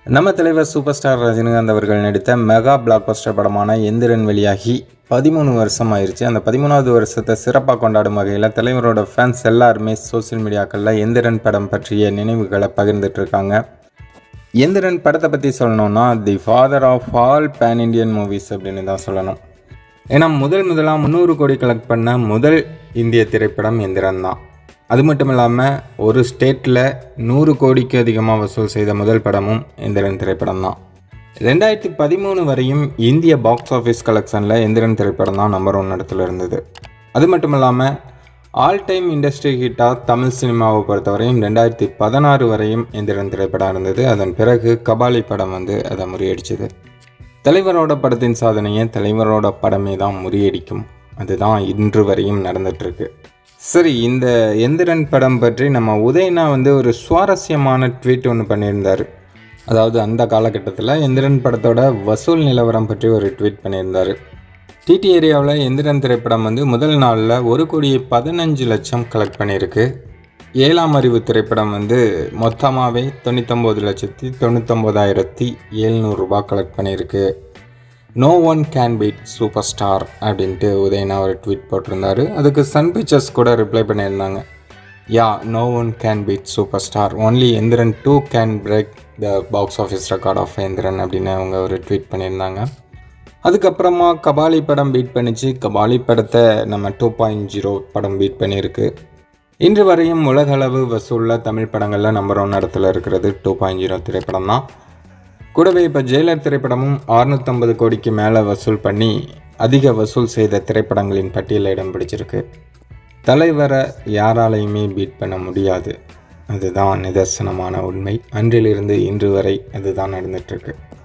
நம்ம தலைவர் super star Rajinikanth அவர்கள் நடித்த மெகா பிளாக் பஸ்டர் படமான எந்திரன் வெளியாகி பதிமூணு வருஷம் ஆயிருச்சு அந்த பதிமூணாவது வருஷத்தை சிறப்பாக கொண்டாடும் வகையில் தலைவரோட ஃபேன்ஸ் எல்லாருமே சோஷியல் மீடியாக்களில் எந்திரன் படம் பற்றிய நினைவுகளை பகிர்ந்துட்டு இருக்காங்க எந்திரன் படத்தை பற்றி சொல்லணும்னா the father of all pan Indian movies அப்படின்னு தான் சொல்லணும் ஏன்னா முதல் முதலாக முந்நூறு கோடி கலெக்ட் பண்ண முதல் இந்திய திரைப்படம் எந்திரன் தான் அது மட்டும் இல்லாமல் ஒரு ஸ்டேட்டில் நூறு கோடிக்கு அதிகமாக வசூல் செய்த முதல் படமும் எந்திரன் திரைப்படம் தான் ரெண்டாயிரத்தி பதிமூணு வரையும் இந்திய பாக்ஸ் ஆஃபீஸ் கலெக்ஷனில் எந்திரன் திரைப்படம் தான் நம்பர் ஒன் இடத்துல இருந்தது அது மட்டும் இல்லாமல் ஆல் டைம் இண்டஸ்ட்ரி ஹிட்டாக தமிழ் சினிமாவை பொறுத்தவரையும் ரெண்டாயிரத்தி பதினாறு வரையும் எந்திரன் திரைப்படம் இருந்தது அதன் பிறகு கபாலி படம் வந்து அதை முறியடிச்சது தலைவரோட படத்தின் சாதனையை தலைவரோட படமே தான் முறியடிக்கும் அதுதான் இன்று வரையும் நடந்துட்டுருக்கு சரி இந்த எந்திரன் படம் பற்றி நம்ம உதயனா வந்து ஒரு சுவாரஸ்யமான ட்வீட் ஒன்று பண்ணியிருந்தார் அதாவது அந்த காலகட்டத்தில் எந்திரன் படத்தோட வசூல் நிலவரம் பற்றி ஒரு ட்வீட் பண்ணியிருந்தார் டிடி ஏரியாவில் எந்திரன் திரைப்படம் வந்து முதல் நாளில் ஒரு கோடியே பதினஞ்சு லட்சம் கலெக்ட் பண்ணியிருக்கு ஏழாம் அறிவு திரைப்படம் வந்து மொத்தமாகவே தொண்ணூத்தொம்பது லட்சத்தி தொண்ணூத்தொம்பதாயிரத்தி எழுநூறுபா கலெக்ட் பண்ணியிருக்கு no one can beat super star அப்படின்ட்டு உதயனா ஒரு ட்வீட் போட்டிருந்தாரு அதுக்கு சன் பிக்சர்ஸ் கூட ரிப்ளை பண்ணியிருந்தாங்க yeah no one can beat super star only Enthiran two can break the box office record of Enthiran அப்படின்னு அவங்க ஒரு ட்வீட் பண்ணியிருந்தாங்க அதுக்கப்புறமா கபாலி படம் பீட் பண்ணிச்சு கபாலி படத்தை நம்ம டூ பாயிண்ட் ஜீரோ படம் பீட் பண்ணியிருக்கு இன்று வரையும் உலகளவு வசூலில் தமிழ் படங்களில் நம்பர் ஒன் இடத்துல இருக்கிறது டூ பாயிண்ட் ஜீரோ திரைப்படம் தான் கூடவே இப்போ ஜெயிலர் திரைப்படமும் 650 கோடிக்கு மேலே வசூல் பண்ணி அதிக வசூல் செய்த திரைப்படங்களின் பட்டியலில் இடம் பிடிச்சிருக்கு தலைவரை யாராலையுமே பீட் பண்ண முடியாது அதுதான் நிதர்சனமான உண்மை அன்றிலிருந்து இன்று வரை அதுதான் நடந்துட்டுருக்கு